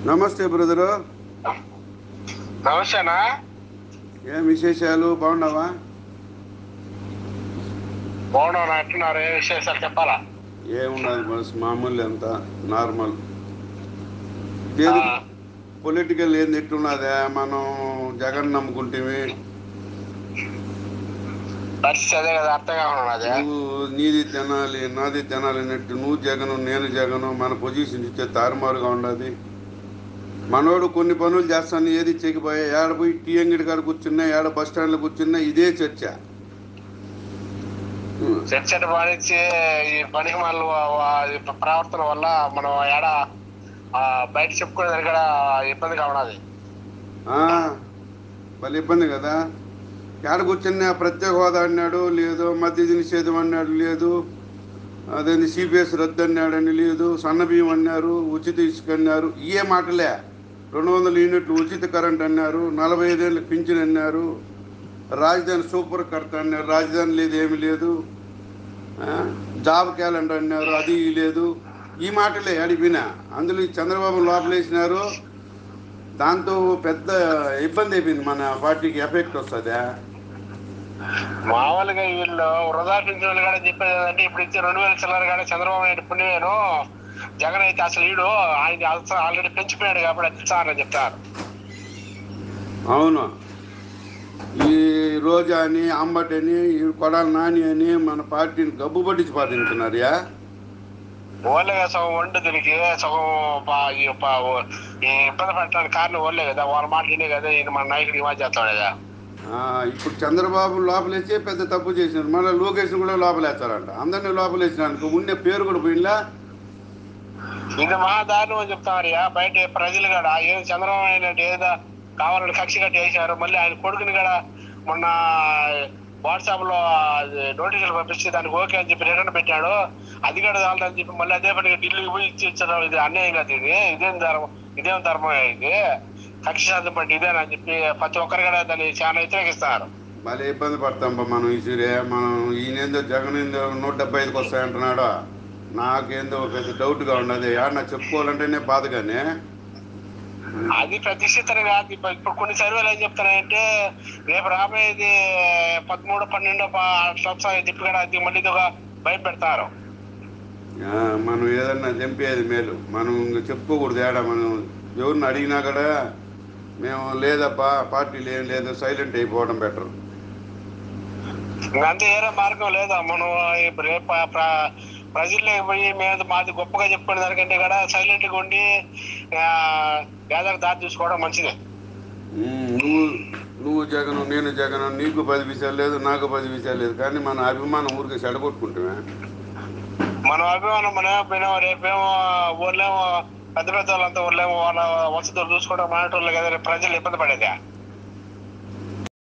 నమస్తే బ్రదరు నమస్తేనా ఏం విశేషాలు బాగున్నావా బాగున్నావు అంటున్నారు ఏ విశేషాలు చెప్పాలా ఏమున్నది బస్ మామూలు ఎంత నార్మల్ లేదు ఆ, పొలిటికల్ ఏంది ఎట్టున్నదే మనం జగన్ నమ్ముకుంటేవి పరిస్థితి అదే కదా అర్థం కాకుండా అదే నువ్వు నీది తినాలి నాది తినాలి అన్నట్టు నువ్వు జగను నేను జగను మన పొజిషన్ ఇచ్చే తారుమారుగా ఉండదు మనోడు కొన్ని పనులు చేస్తాను ఏది చేయకపోయా ఏడ పోయి టీ అంగడి కాడ కూర్చున్నా ఏడ బస్ స్టాండ్లో కూర్చున్నా ఇదే చర్చ చర్చను పాలించి ఈ పనికి మళ్ళీ ప్రవర్తన వల్ల మనం ఏడ ఆ, బయట చెప్పుకునేదానికి కూడా ఇబ్బంది కావడది ఆ, భలే ఇబ్బంది కదా ఏడ కూర్చున్నా ప్రత్యేక హోదా అన్నాడు లేదు మద్య నిషేధం అన్నాడు లేదు అదేంది సిపిఎస్ రద్దు అన్నాడని లేదు సన్న బియ్యం అన్నారు ఉచిత ఇసుక అన్నారు ఇయే మాటలే రెండు వందల యూనిట్లు ఉచిత కరెంట్ అన్నారు నలభై ఐదేళ్ళు పింఛన్ అన్నారు రాజధాని సూపర్ కడతా అన్నారు రాజధాని లేదు ఏమీ లేదు ఆ, జాబ్ క్యాలెండర్ అన్నారు అది లేదు ఈ మాటలే అడిగిన అందులో ఈ చంద్రబాబు లోపలేసినారు దాంతో పెద్ద ఇబ్బంది అయిపోయింది మన పార్టీకి ఎఫెక్ట్ వస్తుందా మామూలుగా వీళ్ళు వృధా పింఛన్లు కూడా చెప్పేది ఏంటంటే ఇప్పుడు ఇచ్చే రెండు వేల చిల్లర కూడా చంద్రబాబు నాయుడు పుణ్యమేను జగన్ అయితే అసలు ఈడు ఆయన ఆల్రెడీ పెంచిపోయాడు కాబట్టి అది ఇచ్చారని చెప్తారు అవును ఈ రోజా అని అంబటి అని ఈ కొడాలి నాని అని మన పార్టీని గబ్బు పట్టించి పాటించున్నారు యా ఓన్లే సగం వండు దీనికి సగం పా- ఈ పా- ఓ- ఈ ఇబ్బంది పెట్టడానికి కారణం ఓన్లే కదా వాళ్ళ మాట వినే కదా ఈయన మన నాయకుడు ఇమా చేస్తాడు కదా ఆ, ఇప్పుడు చంద్రబాబు లోపలేసే పెద్ద తప్పు చేసినారు మళ్ళీ లోకేష్ కూడా లోపలేస్తారంట అందరినీ లోపలేసినారు ఉండే పేరు కూడా పోయినలా ఇది మహా దారుణం అని చెప్తారు బయట ప్రజలు కూడా ఏదో చంద్రబాబు నాయుడు ఏదో కావాలని కక్ష కట్టి వేసారు మళ్ళీ ఆయన కొడుకుని కూడా మొన్న వాట్సాప్ లో నోటీసులు పంపించి దానికి ఓకే అని చెప్పి రిటర్న్ పెట్టాడు అది కూడా చాలని చెప్పి మళ్ళీ అదే పనిగా ఢిల్లీకి పోయి ఇచ్చి ఇచ్చడం ఇది అన్యాయం కాదు ఇది ఇదేం ధర్మం ఇదేం ధర్మం ఇది కక్ష శాతం బట్టి ఇదేనని చెప్పి ప్రతి ఒక్కరు కూడా దాన్ని చాలా వ్యతిరేకిస్తారు మళ్ళీ ఇబ్బంది పడతాం బా మనం ఈ సూర్య మనం ఈయనేందో జగన్ ఏందో నూట డెబ్బై ఐదుకి వస్తాయంటున్నాడు నాకేందో పెద్ద డౌట్గా ఉన్నది యాడన్నా చెప్పుకోవాలంటేనే బాధగానే అది ప్రతిష్ఠితన కాదు ఇప్పుడు ఇప్పుడు కొన్ని సర్వేలు ఏం చెప్తున్నాయంటే రేపు రాబోయేది పదమూడు పన్నెండు సంవత్సరాలు తిప్పి కూడా అది మళ్ళీ ఇది ఒక భయపెడతారు ఆ, మనం ఏదన్నా చంపేది మేలు మనం ఇంక చెప్పుకోకూడదు ఏడా మనం ఎవరిని అడిగినా కూడా మేము లేదప్పా పార్టీలు ఏం లేదు సైలెంట్ అయిపోవడం బెటర్ ఇంకా అంతే ఏరే మార్గం లేదా మనం ఇప్పుడు రేపు ప్ర- ప్ర- ప్రజల్లోకి పోయి మేము మాది గొప్పగా చెప్పుకునే దానికంటే కూడా సైలెంట్ గా ఉండి పేదలకు దారి చూసుకోవడం మంచిదే నువ్వు నువ్వు జగను నేను జగను నీకు పది విషయాలు లేదు నాకు పది విషయాలు లేదు కానీ మన అభిమానం ఊరికే చెడగొట్టుకుంటామే మన అభిమానం మనం పోయినాం రేపేమో ఊర్లేమో పెద్ద పెద్ద వాళ్ళంతా ఊర్లేమో వాళ్ళ వసతులు చూసుకోవడం మానేటోళ్ళు కదా రేపు ప్రజలు ఇబ్బంది పడేది